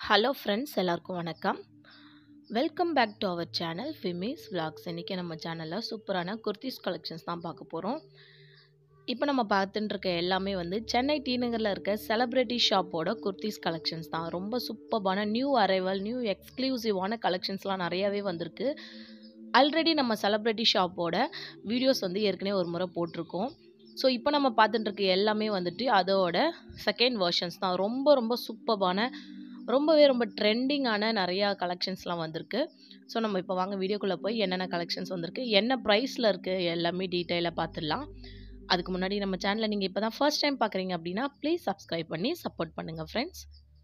hello friends எல்லாருக்கும் வணக்கம் welcome back to our channel ஃபிமிஸ் vlogs இன்றைக்கி நம்ம சேனலில் சூப்பரான குர்த்திஸ் கலெக்ஷன்ஸ் தான் பார்க்க போகிறோம் இப்போ நம்ம பார்த்துட்டு இருக்க எல்லாமே வந்து சென்னை டி நகரில் இருக்க செலிப்ரிட்டி ஷாப்போட குர்த்திஸ் கலெக்ஷன்ஸ் தான் ரொம்ப சூப்பரான நியூ அரைவல் நியூ எக்ஸ்க்ளூசிவான கலெக்ஷன்ஸ்லாம் நிறையாவே வந்திருக்கு ஆல்ரெடி நம்ம செலிப்ரிட்டி ஷாப்போட வீடியோஸ் வந்து ஏற்கனவே ஒரு முறை போட்டிருக்கோம் ஸோ இப்போ நம்ம பார்த்துட்டு இருக்க எல்லாமே வந்துட்டு அதோட செகண்ட் வெர்ஷன்ஸ் தான் ரொம்ப ரொம்ப சூப்பரான ரொம்பவே ரொம்ப ட்ரெண்டிங்கான நிறையா கலெக்ஷன்ஸ்லாம் வந்திருக்கு ஸோ நம்ம இப்போ வாங்க வீடியோக்குள்ளே போய் என்னென்ன கலெக்ஷன்ஸ் வந்திருக்கு என்ன ப்ரைஸில் இருக்குது எல்லாமே டீட்டெயிலாக பார்த்துடலாம் அதுக்கு முன்னாடி நம்ம சேனலை நீங்கள் இப்போ தான் ஃபர்ஸ்ட் டைம் பார்க்குறீங்க அப்படின்னா ப்ளீஸ் சப்ஸ்கிரைப் பண்ணி சப்போர்ட் பண்ணுங்கள் ஃப்ரெண்ட்ஸ்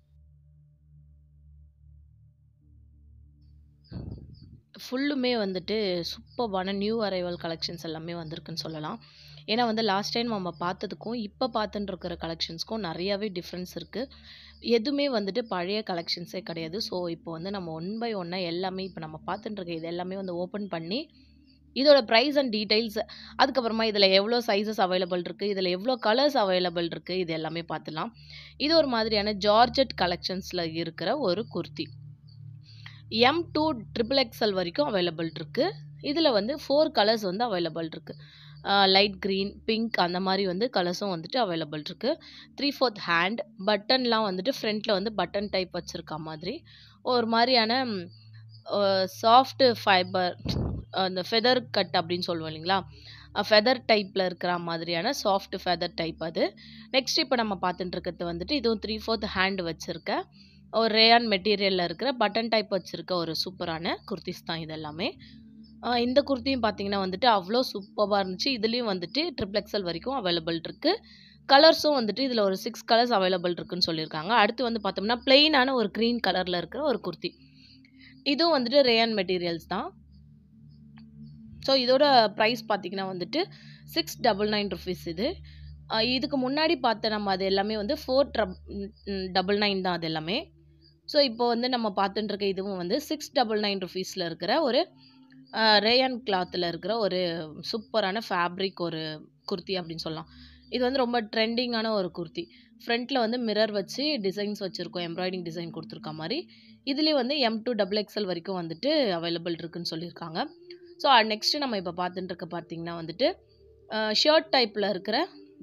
ஃபுல்லுமே வந்துட்டு சூப்பர்பான நியூ அரைவல் கலெக்ஷன்ஸ் எல்லாமே வந்திருக்குன்னு சொல்லலாம் ஏன்னா வந்து லாஸ்ட் டைம் நம்ம பார்த்ததுக்கும் இப்போ பார்த்துட்டு இருக்கிற கலெக்ஷன்ஸ்க்கும் நிறையாவே டிஃப்ரென்ஸ் இருக்குது எதுவுமே வந்துட்டு பழைய கலெக்ஷன்ஸே கிடையாது ஸோ இப்போ வந்து நம்ம ஒன் பை ஒன்னாக எல்லாமே இப்போ நம்ம பார்த்துட்டு இருக்க இது எல்லாமே வந்து ஓப்பன் பண்ணி இதோட ப்ரைஸ் அண்ட் டீட்டெயில்ஸ் அதுக்கப்புறமா இதில் எவ்வளோ சைஸஸ் அவைலபிள் இருக்குது இதில் எவ்வளோ கலர்ஸ் அவைலபிள் இருக்குது இது எல்லாமே பார்த்துலாம் இது ஒரு மாதிரியான ஜார்ஜெட் கலெக்ஷன்ஸில் இருக்கிற ஒரு kurti M to triple XL வரைக்கும் அவைலபிள் இருக்குது இதில் வந்து ஃபோர் கலர்ஸ் வந்து அவைலபிள் இருக்குது லைட் க்ரீன் பிங்க் அந்த மாதிரி வந்து கலர்ஸும் வந்துட்டு அவைலபிள் இருக்குது த்ரீ ஃபோர்த் ஹேண்ட் பட்டன்லாம் வந்துட்டு ஃப்ரண்ட்டில் வந்து பட்டன் டைப் வச்சுருக்க மாதிரி ஒரு மாதிரியான சாஃப்ட் ஃபைபர் அந்த ஃபெதர் கட் அப்படின்னு சொல்லுவோம் இல்லைங்களா ஃபெதர் டைப்பில் இருக்கிற மாதிரியான சாஃப்ட் ஃபெதர் டைப் அது நெக்ஸ்ட் இப்போ நம்ம பார்த்துட்டு இருக்கிறது வந்துட்டு இதுவும் த்ரீ ஃபோர்த் ஹேண்ட் வச்சுருக்க ஒரு ரேயான் மெட்டீரியலில் இருக்கிற பட்டன் டைப் வச்சுருக்க ஒரு சூப்பரான குர்த்திஸ் தான் இது எல்லாமே இந்த குர்த்தியும் பார்த்தீங்கன்னா வந்துட்டு அவ்வளோ சூப்பராக இருந்துச்சு இதுலேயும் வந்துட்டு ட்ரிபிள் எக்ஸல் வரைக்கும் அவைலபிள் இருக்குது கலர்ஸும் வந்துட்டு இதில் ஒரு சிக்ஸ் கலர்ஸ் அவைலபிள் இருக்குன்னு சொல்லியிருக்காங்க அடுத்து வந்து பார்த்தோம்னா பிளெயினான ஒரு க்ரீன் கலரில் இருக்கிற ஒரு குர்த்தி இதுவும் வந்துட்டு ரேயான் மெட்டீரியல்ஸ் தான் ஸோ இதோட ப்ரைஸ் பார்த்தீங்கன்னா வந்துட்டு சிக்ஸ் டபுள் நைன் ருபீஸ் இது இதுக்கு முன்னாடி பார்த்த நம்ம அது எல்லாமே வந்து ஃபோர் ட்ரப் டபுள் நைன் தான் அது எல்லாமே ஸோ இப்போ வந்து நம்ம பார்த்துட்டு இருக்க இதுவும் வந்து சிக்ஸ் டபுள் நைன் ருபீஸில் இருக்கிற ஒரு ரேயான் கிளாத்தில் இருக்கிற ஒரு சூப்பரான ஃபேப்ரிக் ஒரு குர்த்தி அப்படின்னு சொல்லலாம் இது வந்து ரொம்ப ட்ரெண்டிங்கான ஒரு குர்த்தி ஃப்ரண்ட்டில் வந்து மிரர் வச்சு டிசைன்ஸ் வச்சுருக்கோம் எம்ப்ராய்டிங் டிசைன் கொடுத்துருக்க மாதிரி இதுலேயும் வந்து எம் டூ டபுள் எக்ஸ்எல் வரைக்கும் வந்துட்டு அவைலபிள் இருக்குன்னு சொல்லியிருக்காங்க ஸோ நெக்ஸ்ட்டு நம்ம இப்போ பார்த்துட்டு இருக்க பார்த்தீங்கன்னா வந்துட்டு ஷர்ட் டைப்பில் இருக்கிற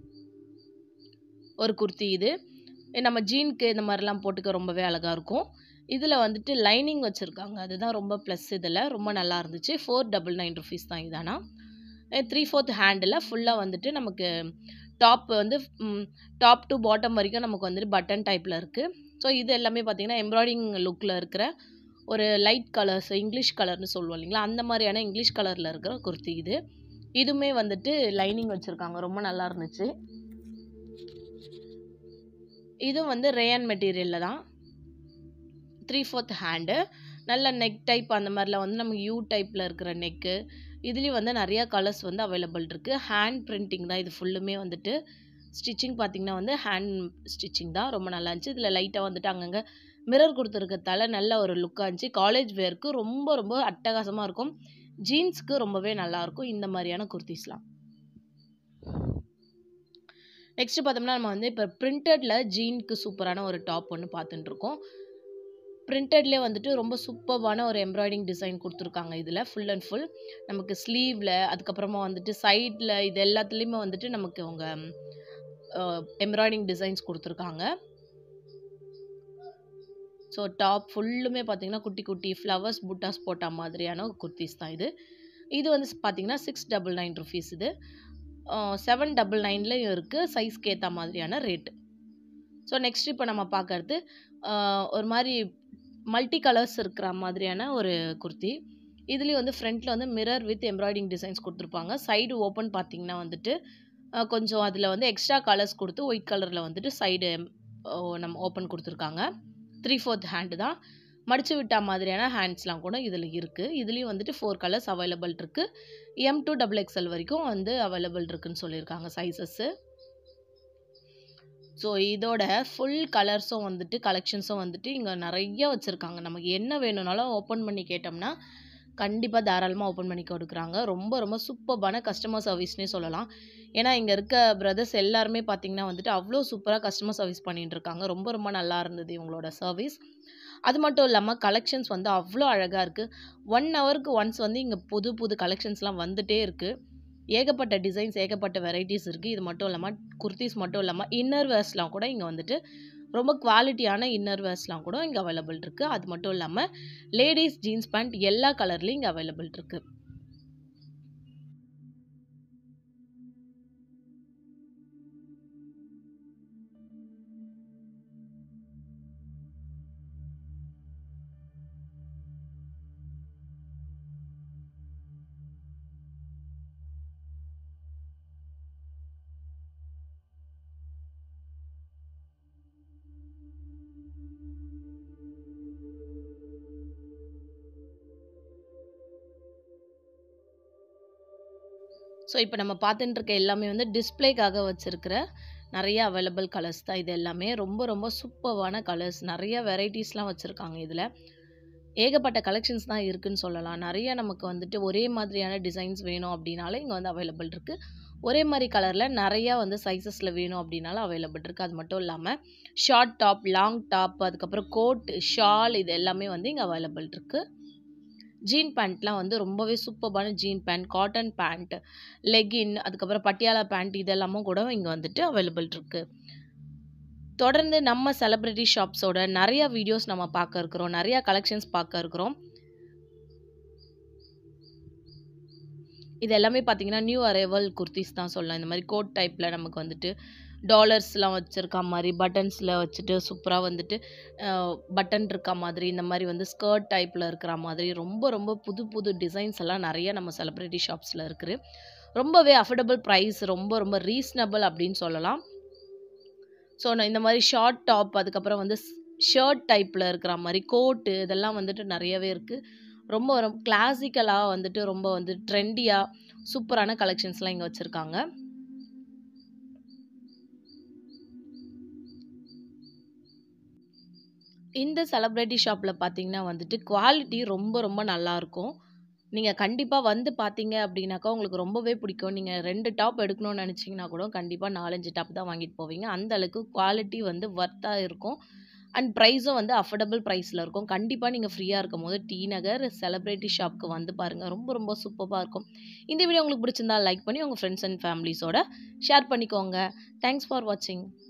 ஒரு குர்த்தி இது நம்ம ஜீனுக்கு இந்த மாதிரிலாம் போட்டுக்க ரொம்பவே அழகாக இருக்கும் இதில் வந்துட்டு லைனிங் வச்சுருக்காங்க அதுதான் ரொம்ப ப்ளஸ் இதில் ரொம்ப நல்லா இருந்துச்சு ஃபோர் டபுள் நைன் ருபீஸ் தான் இதானா த்ரீ ஃபோர்த் ஹேண்டில் ஃபுல்லாக வந்துட்டு நமக்கு டாப் வந்து டாப் டு பாட்டம் வரைக்கும் நமக்கு வந்துட்டு பட்டன் டைப்பில் இருக்குது ஸோ இது எல்லாமே பார்த்திங்கன்னா எம்ப்ராய்டிங் லுக்கில் இருக்கிற ஒரு லைட் கலர்ஸ் இங்கிலீஷ் கலர்னு சொல்லுவோம் இல்லைங்களா அந்த மாதிரியான இங்கிலீஷ் கலரில் இருக்கிற குர்த்தி இது இதுவுமே வந்துட்டு லைனிங் வச்சுருக்காங்க ரொம்ப நல்லா இருந்துச்சு இதுவும் வந்து ரேயான் மெட்டீரியலில் தான் த்ரீ ஃபோர்த் ஹேண்டு நல்ல நெக் டைப் அந்த மாதிரிலாம் வந்து நமக்கு யூ டைப்பில் இருக்கிற நெக்கு இதுலேயும் வந்து நிறையா கலர்ஸ் வந்து அவைலபிள் இருக்குது ஹேண்ட் பிரிண்டிங் தான் இது ஃபுல்லுமே வந்துட்டு ஸ்டிச்சிங் பார்த்திங்கன்னா வந்து ஹேண்ட் ஸ்டிச்சிங் தான் ரொம்ப நல்லா இருந்துச்சு இதில் லைட்டாக வந்துட்டு அங்கங்கே மிரர் கொடுத்துருக்கத்தால நல்ல ஒரு லுக்காக இருந்துச்சு காலேஜ் வேர்க்கு ரொம்ப ரொம்ப அட்டகாசமாக இருக்கும் ஜீன்ஸ்க்கு ரொம்பவே நல்லாயிருக்கும் இந்த மாதிரியான குர்த்திஸ்லாம் நெக்ஸ்ட் பார்த்தோம்னா நம்ம வந்து இப்போ பிரிண்டடில் ஜீனுக்கு சூப்பரான ஒரு டாப் ஒன்று பார்த்துட்டு இருக்கோம் பிரிண்டட்லேயே வந்துட்டு ரொம்ப சூப்பர்வான ஒரு எம்ப்ராய்டிங் டிசைன் கொடுத்துருக்காங்க இதில் ஃபுல் அண்ட் ஃபுல் நமக்கு ஸ்லீவில் அதுக்கப்புறமா வந்துட்டு சைடில் இது எல்லாத்துலேயுமே வந்துட்டு நமக்கு அவங்க எம்ப்ராய்டிங் டிசைன்ஸ் கொடுத்துருக்காங்க ஸோ டாப் ஃபுல்லுமே பார்த்தீங்கன்னா குட்டி குட்டி ஃப்ளவர்ஸ் புட்டாஸ் போட்ட மாதிரியான குர்த்திஸ் தான் இது இது வந்து பார்த்தீங்கன்னா சிக்ஸ் டபுள் நைன் ருபீஸ் இது செவன் டபுள் நைன்லேயும் இருக்குது சைஸ்க்கு ஏற்ற மாதிரியான ரேட்டு ஸோ நெக்ஸ்ட் இப்போ நம்ம பார்க்கறது ஒரு மாதிரி மல்டி கலர்ஸ் இருக்கிற மாதிரியான ஒரு குர்த்தி இதுலேயும் வந்து ஃப்ரண்ட்டில் வந்து மிரர் வித் எம்ப்ராய்டிங் டிசைன்ஸ் கொடுத்துருப்பாங்க சைடு ஓப்பன் பார்த்தீங்கன்னா வந்துட்டு கொஞ்சம் அதில் வந்து எக்ஸ்ட்ரா கலர்ஸ் கொடுத்து ஒயிட் கலரில் வந்துட்டு சைடு நம்ம ஓப்பன் கொடுத்துருக்காங்க த்ரீ ஃபோர்த் ஹேண்டு தான் மடித்து விட்டா மாதிரியான ஹேண்ட்ஸ்லாம் கூட இதில் இருக்குது இதுலேயும் வந்துட்டு ஃபோர் கலர்ஸ் அவைலபிள் இருக்குது எம் டூ டபுள் எக்ஸ்எல் வரைக்கும் வந்து அவைலபிள் இருக்குன்னு சொல்லியிருக்காங்க சைஸஸ்ஸு ஸோ இதோட ஃபுல் கலர்ஸும் வந்துட்டு கலெக்ஷன்ஸும் வந்துட்டு இங்கே நிறைய வச்சுருக்காங்க நமக்கு என்ன வேணும்னாலும் ஓப்பன் பண்ணி கேட்டோம்னா கண்டிப்பாக தாராளமாக ஓப்பன் பண்ணி கொடுக்குறாங்க ரொம்ப ரொம்ப சூப்பர்பான கஸ்டமர் சர்வீஸ்னே சொல்லலாம் ஏன்னா இங்கே இருக்க பிரதர்ஸ் எல்லாருமே பார்த்தீங்கன்னா வந்துட்டு அவ்வளோ சூப்பராக கஸ்டமர் சர்வீஸ் பண்ணிட்டு இருக்காங்க ரொம்ப ரொம்ப நல்லா இருந்தது இவங்களோட சர்வீஸ் அது மட்டும் இல்லாமல் கலெக்ஷன்ஸ் வந்து அவ்வளோ அழகாக இருக்குது ஒன் ஹவருக்கு ஒன்ஸ் வந்து இங்கே புது புது கலெக்ஷன்ஸ்லாம் வந்துட்டே இருக்குது ஏகப்பட்ட டிசைன்ஸ் ஏகப்பட்ட வெரைட்டிஸ் இருக்குது இது மட்டும் இல்லாமல் குர்த்திஸ் மட்டும் இல்லாமல் இன்னர் வேர்ஸ்லாம் கூட இங்கே வந்துட்டு ரொம்ப குவாலிட்டியான இன்னர் வேர்ஸ்லாம் கூட இங்கே அவைலபிள் இருக்குது அது மட்டும் இல்லாமல் லேடிஸ் ஜீன்ஸ் பேண்ட் எல்லா கலர்லேயும் இங்கே அவைலபிள் இருக்குது ஸோ இப்போ நம்ம பார்த்துட்டு இருக்க எல்லாமே வந்து டிஸ்ப்ளேக்காக வச்சுருக்கிற நிறைய அவைலபிள் கலர்ஸ் தான் இது எல்லாமே ரொம்ப ரொம்ப சூப்பர்வான கலர்ஸ் நிறைய வெரைட்டிஸ்லாம் வச்சுருக்காங்க இதில் ஏகப்பட்ட கலெக்ஷன்ஸ் தான் இருக்குன்னு சொல்லலாம் நிறைய நமக்கு வந்துட்டு ஒரே மாதிரியான டிசைன்ஸ் வேணும் அப்படின்னாலும் இங்கே வந்து அவைலபிள் இருக்குது ஒரே மாதிரி கலரில் நிறையா வந்து சைஸஸில் வேணும் அப்படின்னாலும் அவைலபிள் இருக்குது அது மட்டும் இல்லாமல் ஷார்ட் டாப் லாங் டாப் அதுக்கப்புறம் கோட் ஷால் இது எல்லாமே வந்து இங்கே அவைலபிள் இருக்குது ஜீன் பேண்ட்லாம் வந்து ரொம்பவே சூப்பர்பான jean pant cotton pant legging அதுக்கப்புறம் பட்டியாலா பேண்ட் இதெல்லாமும் கூட இங்கே வந்துட்டு அவைலபிள் இருக்குது தொடர்ந்து நம்ம செலிப்ரிட்டி ஷாப்ஸோட நிறைய வீடியோஸ் நம்ம பார்க்க இருக்கிறோம் நிறைய கலெக்ஷன்ஸ் பார்க்க இருக்கிறோம் இது எல்லாமே பார்த்தீங்கன்னா நியூ அரைவல் குர்த்திஸ் தான் சொல்லலாம் இந்த மாதிரி கோட் டைப்பில் நமக்கு வந்துட்டு டாலர்ஸ்லாம் வச்சுருக்க மாதிரி பட்டன்ஸில் வச்சுட்டு சூப்பராக வந்துட்டு பட்டன் இருக்க மாதிரி இந்த மாதிரி வந்து ஸ்கர்ட் டைப்பில் இருக்கிற மாதிரி ரொம்ப ரொம்ப புது புது டிசைன்ஸ் எல்லாம் நிறைய நம்ம செலிப்ரிட்டி ஷாப்ஸில் இருக்குது ரொம்பவே அஃபோர்டபுள் ப்ரைஸ் ரொம்ப ரொம்ப ரீசனபிள் அப்படின்னு சொல்லலாம் ஸோ நான் இந்த மாதிரி ஷார்ட் டாப் அதுக்கப்புறம் வந்து ஷர்ட் டைப்பில் இருக்கிற மாதிரி கோட்டு இதெல்லாம் வந்துட்டு நிறையவே இருக்குது ரொம்ப ரொம்ப கிளாசிக்கலாக வந்துட்டு ரொம்ப வந்து ட்ரெண்டியாக சூப்பரான கலெக்ஷன்ஸ்லாம் இங்கே வச்சுருக்காங்க இந்த செலிப்ரிட்டி ஷாப்பில் பார்த்தீங்கன்னா வந்துட்டு குவாலிட்டி ரொம்ப ரொம்ப நல்லாயிருக்கும் நீங்கள் கண்டிப்பாக வந்து பார்த்தீங்க அப்படின்னாக்கா உங்களுக்கு ரொம்பவே பிடிக்கும் நீங்கள் ரெண்டு டாப் எடுக்கணும்னு நினச்சிங்கன்னா கூட கண்டிப்பாக நாலஞ்சு டாப் தான் வாங்கிட்டு போவீங்க அந்த அளவுக்கு குவாலிட்டி வந்து ஒர்த்தாக இருக்கும் அண்ட் ப்ரைஸும் வந்து அஃபோர்டபுள் ப்ரைஸில் இருக்கும் கண்டிப்பாக நீங்கள் ஃப்ரீயாக இருக்கும் போது டி நகர் செலிப்ரிட்டி ஷாப்க்கு வந்து பாருங்கள் ரொம்ப ரொம்ப சூப்பராக இருக்கும் இந்த வீடியோ உங்களுக்கு பிடிச்சிருந்தா லைக் பண்ணி உங்கள் ஃப்ரெண்ட்ஸ் அண்ட் ஃபேமிலிஸோட ஷேர் பண்ணிக்கோங்க தேங்க்ஸ் ஃபார் வாட்சிங்